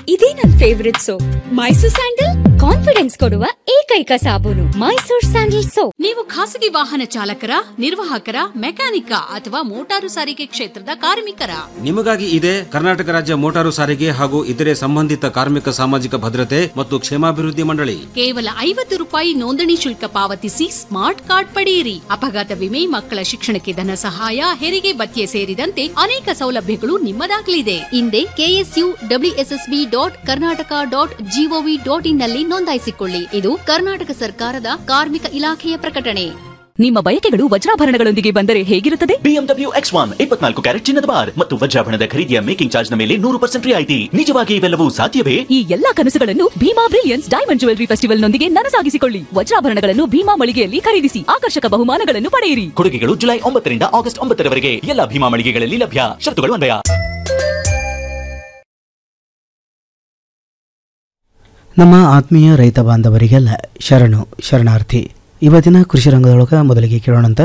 ಇದೇ ನನ್ favourite soap Mysore sandal confidence ಕೊಡುವ ಏಕೈಕ ಸಾಬೂನು ಮೈಸೂರ್ ಸ್ಯಾಂಡಲ್ ಸೋಪ್ ನೀವು ಖಾಸಗಿ ವಾಹನ ಚಾಲಕರ ನಿರ್ವಾಹಕರ ಮೆಕ್ಯಾನಿಕ ಅಥವಾ ಮೋಟಾರು ಸಾರಿಗೆ ಕ್ಷೇತ್ರದ ಕಾರ್ಮಿಕರ ನಿಮಗಾಗಿ ಇದೆ ಕರ್ನಾಟಕ ರಾಜ್ಯ ಮೋಟಾರು ಸಾರಿಗೆ ಹಾಗೂ ಇತರೆ ಸಂಬಂಧಿತ ಕಾರ್ಮಿಕ ಸಾಮಾಜಿಕ ಭದ್ರತೆ ಮತ್ತು ಕ್ಷೇಮಾಭಿವೃದ್ಧಿ ಮಂಡಳಿ ಕೇವಲ ಐವತ್ತು ರೂಪಾಯಿ ನೋಂದಣಿ ಶುಲ್ಕ ಪಾವತಿಸಿ ಸ್ಮಾರ್ಟ್ ಕಾರ್ಡ್ ಪಡೆಯಿರಿ ಅಪಘಾತ ವಿಮೆ ಮಕ್ಕಳ ಶಿಕ್ಷಣಕ್ಕೆ ಧನ ಸಹಾಯ ಹೆರಿಗೆ ಭತ್ಯೆ ಸೇರಿದಂತೆ ಅನೇಕ ಸೌಲಭ್ಯಗಳು ನಿಮ್ಮದಾಗಲಿದೆ ಹಿಂದೆ KSU WSSB dot Karnataka dot GOV dot in ನಲ್ಲಿ ನೋಂದಾಯಿಸಿಕೊಳ್ಳಿ ಇದು ಕರ್ನಾಟಕ ಸರ್ಕಾರದ ಕಾರ್ಮಿಕ ಇಲಾಖೆಯ ಪ್ರಕಟಣೆ ನಿಮ್ಮ ಬಯಕೆಗಳು ವಜ್ರಾಭರಣಗಳೊಂದಿಗೆ ಬಂದರೆ ಹೇಗಿರುತ್ತದೆ ಬಿಎಂಡಬ್ಲ್ಯೂ ಎಕ್ಸ್ ಒನ್ ಇಪ್ಪತ್ನಾಲ್ಕು ಕ್ಯಾರೆಟ್ ಚಿನ್ನದ ಬಾರ್ ಮತ್ತು ವಜ್ರಾಭರಣದ ಖರೀದಿಯ ಮೇಕಿಂಗ್ ಚಾರ್ಜ್ ನ ಮೇಲೆ ನೂರು ಪರ್ಸೆಂಟ್ ರಿಯಾಯಿತಿ ನಿಜವಾಗಿ ಇವೆಲ್ಲವೂ ಸಾಧ್ಯವೇ ಈ ಎಲ್ಲಾ ಕನಸುಗಳನ್ನು Bhima brilliance diamond jewellery festival ನೊಂದಿಗೆ ನನಸಾಗಿಸಿಕೊಳ್ಳಿ ವಜ್ರಾಭರಣಗಳನ್ನು ಭೀಮಾ ಮಳಿಗೆಯಲ್ಲಿ ಖರೀದಿಸಿ ಆಕರ್ಷಕ ಬಹುಮಾನಗಳನ್ನು ಪಡೆಯಿರಿ ಕೊಡುಗೆಗಳು ಜುಲೈ ಒಂಬತ್ತರಿಂದ ಆಗಸ್ಟ್ ಒಂಬತ್ತರವರೆಗೆ ಎಲ್ಲ ಭೀಮಾ ಮಳಿಗೆಗಳಲ್ಲಿ ಲಭ್ಯ ಶರತ್ತುಗಳು ಅನ್ವಯ ನಮ್ಮ ಆತ್ಮೀಯ ರೈತ ಬಾಂಧವರಿಗೆಲ್ಲ ಶರಣು ಶರಣಾರ್ಥಿ ಇವತ್ತಿನ ಕೃಷಿ ರಂಗದೊಳಗ ಮೊದಲಿಗೆ ಕೇಳೋಣಂತ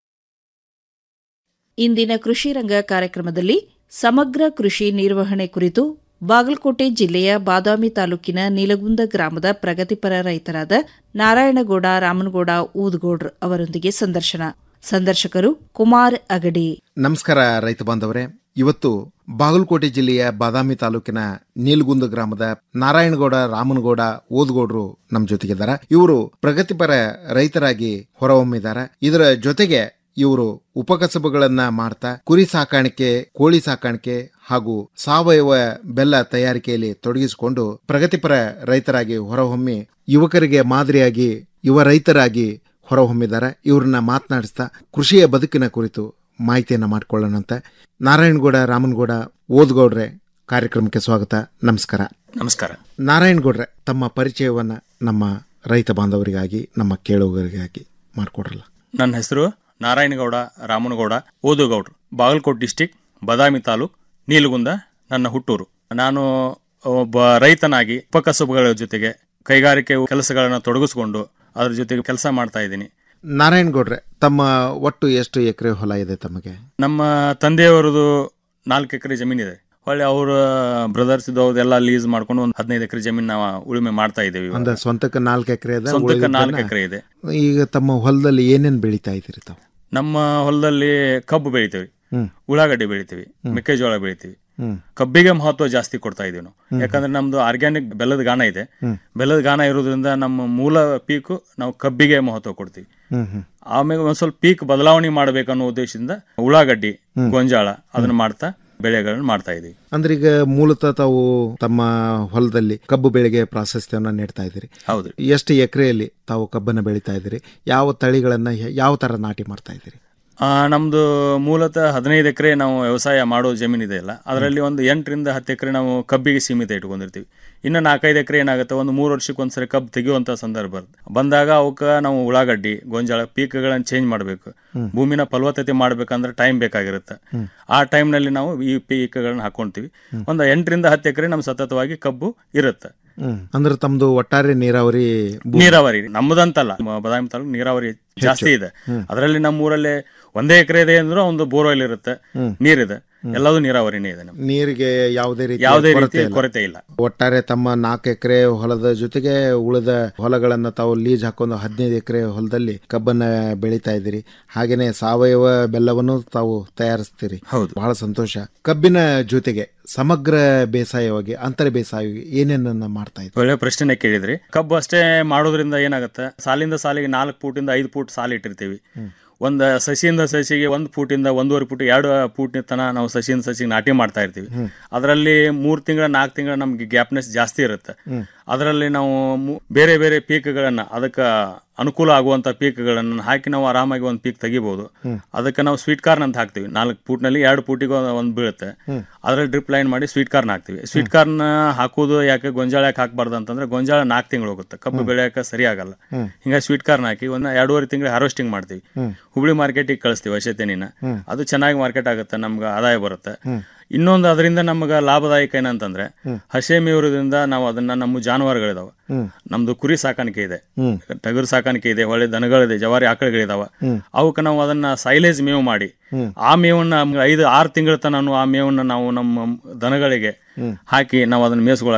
ಇಂದಿನ ಕೃಷಿ ರಂಗ ಕಾರ್ಯಕ್ರಮದಲ್ಲಿ ಸಮಗ್ರ ಕೃಷಿ ನಿರ್ವಹಣೆ ಕುರಿತು ಬಾಗಲಕೋಟೆ ಜಿಲ್ಲೆಯ ಬಾದಾಮಿ ತಾಲೂಕಿನ ನೀಲಗುಂದ ಗ್ರಾಮದ ಪ್ರಗತಿಪರ ರೈತರಾದ ನಾರಾಯಣಗೌಡ ರಾಮನಗೌಡ ಊದ್ಗೌಡ್ರ ಅವರೊಂದಿಗೆ ಸಂದರ್ಶನ ಸಂದರ್ಶಕರು ಕುಮಾರ್ ಅಗಡಿ ನಮಸ್ಕಾರ ರೈತ ಬಾಂಧವರೇ ಇವತ್ತು ಬಾಗಲಕೋಟೆ ಜಿಲ್ಲೆಯ ಬಾದಾಮಿ ತಾಲೂಕಿನ ನೀಲ್ಗುಂದ ಗ್ರಾಮದ ನಾರಾಯಣಗೌಡ ರಾಮನಗೌಡ ಓದ್ಗೌಡ್ರು ನಮ್ಮ ಜೊತೆಗಿದ್ದಾರೆ ಇವರು ಪ್ರಗತಿಪರ ರೈತರಾಗಿ ಹೊರಹೊಮ್ಮಿದ್ದಾರೆ ಇದರ ಜೊತೆಗೆ ಇವರು ಉಪಕಸಬುಗಳನ್ನ ಮಾಡ್ತಾ ಕುರಿ ಸಾಕಾಣಿಕೆ ಕೋಳಿ ಸಾಕಾಣಿಕೆ ಹಾಗೂ ಸಾವಯವ ಬೆಲ್ಲ ತಯಾರಿಕೆಯಲ್ಲಿ ತೊಡಗಿಸಿಕೊಂಡು ಪ್ರಗತಿಪರ ರೈತರಾಗಿ ಹೊರಹೊಮ್ಮಿ ಯುವಕರಿಗೆ ಮಾದರಿಯಾಗಿ ಯುವ ರೈತರಾಗಿ ಹೊರಹೊಮ್ಮಿದ್ದಾರೆ ಇವ್ರನ್ನ ಮಾತನಾಡಿಸ್ತಾ ಕೃಷಿಯ ಬದುಕಿನ ಕುರಿತು ಮಾಹಿತಿಯನ್ನ ಮಾಡ್ಕೊಳ್ಳೋಣಂತೆ ನಾರಾಯಣಗೌಡ ರಾಮನಗೌಡ ಓದ್ಗೌಡ್ರೆ ಕಾರ್ಯಕ್ರಮಕ್ಕೆ ಸ್ವಾಗತ ನಮಸ್ಕಾರ ನಮಸ್ಕಾರ ನಾರಾಯಣಗೌಡ್ರೆ ತಮ್ಮ ಪರಿಚಯವನ್ನ ನಮ್ಮ ರೈತ ಬಾಂಧವರಿಗಾಗಿ ನಮ್ಮ ಕೇಳುಗರಿಗಾಗಿ ಮಾಡಿಕೊಡ್ರಲ್ಲ ನನ್ನ ಹೆಸರು ನಾರಾಯಣಗೌಡ ರಾಮನಗೌಡ ಓದುಗೌಡ್ರು ಬಾಗಲಕೋಟ್ ಡಿಸ್ಟಿಕ್ ಬಾದಾಮಿ ತಾಲೂಕ್ ನೀಲಗುಂದ ನನ್ನ ಹುಟ್ಟೂರು ನಾನು ಒಬ್ಬ ರೈತನಾಗಿ ಉಪಕಸಬುಗಳ ಜೊತೆಗೆ ಕೈಗಾರಿಕೆ ಕೆಲಸಗಳನ್ನು ತೊಡಗಿಸಿಕೊಂಡು ಅದ್ರ ಜೊತೆಗೆ ಕೆಲಸ ಮಾಡ್ತಾ ಇದ್ದೀನಿ ನಾರಾಯಣಗೌಡ್ರೆ ತಮ್ಮ ಒಟ್ಟು ಎಷ್ಟು ಎಕರೆ ಹೊಲ ಇದೆ ತಮಗೆ ನಮ್ಮ ತಂದೆಯವರದು ನಾಲ್ಕು ಎಕರೆ ಜಮೀನಿದೆ ಹೊಳ್ಳಿ ಅವರ ಬ್ರದರ್ಸ್ ಎಲ್ಲ ಲೀಸ್ ಮಾಡ್ಕೊಂಡು ಒಂದು ಹದಿನೈದು ಎಕರೆ ಜಮೀನು ನಾವು ಉಳುಮೆ ಮಾಡ್ತಾ ಇದ್ದೀವಿ ಇವಾಗ. ಅಂದ್ರೆ ಸ್ವಂತಕ್ಕೆ ನಾಲ್ಕು ಎಕರೆ ಇದೆ ಸ್ವಂತಕ್ಕೆ ಉಳಿದಿದ್ದನ್ನ- ನಾಲ್ಕು ಎಕರೆ ಇದೆ ಈಗ ತಮ್ಮ ಹೊಲದಲ್ಲಿ ಏನೇನ್ ಬೆಳಿತಾ ಇದ್ದೀರಿ ತಾವು ನಮ್ಮ ಹೊಲದಲ್ಲಿ ಕಬ್ಬು ಬೆಳಿತೀವಿ ಹ್ಮ್. ಉಳ್ಳಾಗಡ್ಡಿ ಬೆಳಿತೀವಿ ಮೆಕ್ಕೆಜೋಳ ಬೆಳಿತೀವಿ ಹ್ಮ್. ಕಬ್ಬಿಗೆ ಮಹತ್ವ ಜಾಸ್ತಿ ಕೊಡ್ತಾ ಇದೀವಿ ನಾವು ಯಾಕಂದ್ರೆ ನಮ್ದು ಆರ್ಗ್ಯಾನಿಕ್ ಬೆಲ್ಲದ ಗಾಣ ಇದೆ ಬೆಲ್ಲದ ಗಾಣ ಇರೋದ್ರಿಂದ ನಮ್ಮ ಮೂಲ ಪೀಕು ನಾವು ಕಬ್ಬಿಗೆ ಮಹತ್ವ ಕೊಡ್ತೀವಿ ಹ್ಮ್ ಹ್ಮ್ ಆಮೇಲೆ ಒಂದ್ ಸ್ವಲ್ಪ ಪೀಕ್ ಬದಲಾವಣೆ ಮಾಡ್ಬೇಕನ್ನೋ ಉದ್ದೇಶದಿಂದ ಉಳ್ಳಾಗಡ್ಡಿ ಗೊಂಜಾಳ ಅದನ್ನ ಮಾಡ್ತಾ ಬೆಳೆಗಳನ್ನ ಮಾಡ್ತಾ ಇದೀವಿ ಅಂದ್ರೆ ಈಗ ಮೂಲತಃ ತಾವು ತಮ್ಮ ಹೊಲದಲ್ಲಿ ಕಬ್ಬು ಬೆಳೆಗೆ ಪ್ರಾಶಸ್ತ್ಯವನ್ನ ನೀಡ್ತಾ ಇದ್ದೀರಿ ಹೌದು ಎಷ್ಟು ಎಕರೆಯಲ್ಲಿ ತಾವು ಕಬ್ಬನ್ನ ಬೆಳಿತಾ ಇದ್ದೀರಿ ಯಾವ ತಳಿಗಳನ್ನ ಯ- ಯಾವ ತರ ನಾಟಿ ಮಾಡ್ತಾ ಇದ್ದೀರಿ ಆ, ನಮ್ದು ಮೂಲತಃ ಹದಿನೈದು ಎಕರೆ ನಾವು ವ್ಯವಸಾಯ ಮಾಡೋ ಜಮೀನು ಇದೆ ಅಲ್ಲ ಅದರಲ್ಲಿ ಒಂದು ಎಂಟರಿಂದ ಹತ್ತು ಎಕರೆ ನಾವು ಕಬ್ಬಿಗೆ ಸೀಮಿತ ಇಟ್ಕೊಂಡಿರ್ತೀವಿ ಇನ್ನು ನಾಲ್ಕೈದು ಎಕರೆ ಏನಾಗುತ್ತೆ ಒಂದು ಮೂರು ವರ್ಷಕ್ಕೆ ಒಂದ್ಸರಿ ಕಬ್ಬು ತೆಗೆಯುವಂತ ಸಂದರ್ಭ ಬರುತ್ತೆ ಬಂದಾಗ ಅವಕ್ಕೆ ನಾವು ಉಳ್ಳಾಗಡ್ಡಿ ಗೊಂಜಾಳ ಪೀಕ್ಗಳನ್ನು ಚೇಂಜ್ ಮಾಡಬೇಕು ಭೂಮಿನ ಫಲವತ್ತತೆ ಮಾಡ್ಬೇಕಂದ್ರೆ ಟೈಮ್ ಬೇಕಾಗಿರುತ್ತೆ ಆ ಟೈಮ್ನಲ್ಲಿ ನಾವು ಈ ಪೀಕ್ಗಳನ್ನ ಹಾಕೊಂತೀವಿ ಒಂದು ಎಂಟರಿಂದ ಹತ್ತು ಎಕರೆ ನಮ್ಮ ಸತತವಾಗಿ ಕಬ್ಬು ಇರುತ್ತೆ ಅಂದ್ರೆ ತಮ್ದು ಒಟ್ಟಾರೆ ನೀರಾವರಿ ಭೂ- ನೀರಾವರಿ ನಮ್ಮದಂತಲ್ಲ ಮ- ಬಾದಾಮಿ ತಾಲೂಕು ನೀರಾವರಿ ಜಾಸ್ತಿ ಇದೆ ಅದರಲ್ಲಿ ನಮ್ಮ ಊರಲ್ಲಿ ಒಂದೇ ಎಕರೆ ಇದೆ ಅಂದ್ರೆ ಒಂದು ಬೋರ್ವೆಲ್ ಇರುತ್ತೆ ನೀರಿದೆ ಎಲ್ಲದೂ ನೀರಾವರಿನೇ ಇದೆ ನಮ್ಗೆ ನೀರಿಗೆ ಯಾವುದೇ ರೀತಿ ಯಾವುದೇ ಕೊರತೆ ರೀತಿ ಇಲ್ಲ. ಕೊರತೆ ಇಲ್ಲ ಒಟ್ಟಾರೆ ತಮ್ಮ ನಾಲ್ಕು ಎಕರೆ ಹೊಲದ ಜೊತೆಗೆ ಉಳಿದ ಹೊಲಗಳನ್ನ ತಾವು ಲೀಜ್ ಹಾಕೊಂಡು ಹದಿನೈದು ಎಕರೆ ಹೊಲದಲ್ಲಿ ಕಬ್ಬನ್ನ ಬೆಳಿತಾ ಇದ್ದೀರಿ ಹಾಗೇನೆ ಸಾವಯವ ಬೆಲ್ಲವನ್ನು ತಾವು ತಯಾರಿಸ್ತೀರಿ ಹೌದು ಬಹಳ ಸಂತೋಷ ಕಬ್ಬಿನ ಜೊತೆಗೆ ಸಮಗ್ರ ಬೇಸಾಯವಾಗಿ ಅಂತರ ಬೇಸಾಯವಾಗಿ ಏನೇನನ್ನ ಮಾಡ್ತಾ ಇದ್ದೀರಿ ಒಳ್ಳೆ ಪ್ರಶ್ನೆ ಕೇಳಿದ್ರಿ ಕಬ್ಬು ಅಷ್ಟೇ ಮಾಡೋದ್ರಿಂದ ಏನಾಗುತ್ತೆ ಸಾಲಿಂದ ಸಾಲಿಗೆ ನಾಲ್ಕು ಫೂಟಿಂದ ಐದು ಫೂಟ್ ಸಾಲು ಇಟ್ಟಿರ್ತೀವಿ ಒಂದು ಸಸಿಯಿಂದ ಸಸಿಗೆ ಒಂದು ಫೂಟಿಂದ ಒಂದೂವರೆ ಫೂಟ್ ಎರಡು ಫೂಟ್ ತನ ನಾವು ಸಸಿಯಿಂದ ಸಸಿಗೆ ನಾಟಿ ಮಾಡ್ತಾ ಇರ್ತೀವಿ ಅದರಲ್ಲಿ ಮೂರು ತಿಂಗಳ ನಾಲ್ಕು ತಿಂಗಳ ನಮ್ಗೆ ಗ್ಯಾಪ್ನೆಸ್ ಜಾಸ್ತಿ ಇರುತ್ತೆ ಅದರಲ್ಲಿ ನಾವು ಮು- ಬೇರೆ ಬೇರೆ ಪೀಕ್ಗಳನ್ನ ಅದಕ್ಕೆ ಅನುಕೂಲ ಆಗುವಂತ ಪೀಕ್ಗಳನ್ನ ಹಾಕಿ ನಾವು ಆರಾಮಾಗಿ ಒಂದು ಪೀಕ್ ತೆಗಿಬಹುದು ಅದಕ್ಕೆ ನಾವು ಸ್ವೀಟ್ ಕಾರ್ನ್ ಅಂತ ಹಾಕ್ತಿವಿ ನಾಲ್ಕು ಫೂಟ್ನಲ್ಲಿ ಎರಡು ಫೂಟಿಗೆ ಒಂದು ಬೀಳುತ್ತೆ ಅದ್ರಲ್ಲಿ ಡ್ರಿಪ್ ಲೈನ್ ಮಾಡಿ ಸ್ವೀಟ್ ಕಾರ್ನ್ ಹಾಕ್ತಿವಿ ಸ್ವೀಟ್ ಕಾರ್ನ್ ಹಾಕೋದು ಯಾಕೆ ಗೊಂಜಾಳ ಯಾಕೆ ಹಾಕ್ಬಾರ್ದು ಅಂತಂದ್ರೆ ಗೊಂಜಾಳ ನಾಲ್ಕು ತಿಂಗಳು ಹೋಗುತ್ತೆ ಕಬ್ಬು ಬೆಳೆಯಕ್ಕೆ ಸರಿ ಆಗಲ್ಲ ಹಿಂಗಾಗಿ ಸ್ವೀಟ್ ಕಾರ್ನ್ ಹಾಕಿ ಒಂದು ಎರಡೂವರೆ ತಿಂಗಳು ಹಾರ್ವೆಸ್ಟಿಂಗ್ ಮಾಡ್ತೀವಿ ಹುಬ್ಳಿ ಮಾರ್ಕೆಟಿಗೆ ಕಳಿಸ್ತೀವಿ ಅಶತೆನಿನ ಅದು ಚೆನ್ನಾಗಿ ಮಾರ್ಕೆಟ್ ಆಗುತ್ತೆ ನಮ್ಗೆ ಆದಾಯ ಬರುತ್ತೆ ಇನ್ನೊಂದು ಅದರಿಂದ ನಮ್ಗೆ ಲಾಭದಾಯಕ ಏನಂತಂದ್ರೆ ಹಸೆ ಮೇವುರದಿಂದ ನಾವು ಅದನ್ನ ನಮ್ಮ ಜಾನುವಾರುಗಳಿದಾವೆ ನಮ್ದು ಕುರಿ ಸಾಕಾಣಿಕೆ ಇದೆ ಟಗರು ಸಾಕಾಣಿಕೆ ಇದೆ ಒಳ್ಳೆ ದನಗಳಿದೆ ಜವಾರಿ ಆಕಳುಗಳಿದಾವ ಅವಕ್ಕೆ ನಾವು ಅದನ್ನ ಸೈಲೇಜ್ ಮೇವು ಮಾಡಿ ಆ ಮೇವನ್ನ ನಮ್ಗೆ ಐದು ಆರು ತಿಂಗಳ ತನಕ ಆ ಮೇವನ್ನ ನಾವು ನಮ್ಮ ದನಗಳಿಗೆ ಹಾಕಿ ನಾವು ಅದನ್ನ ಮೇಯಿಸ್ಕೊಳಕ್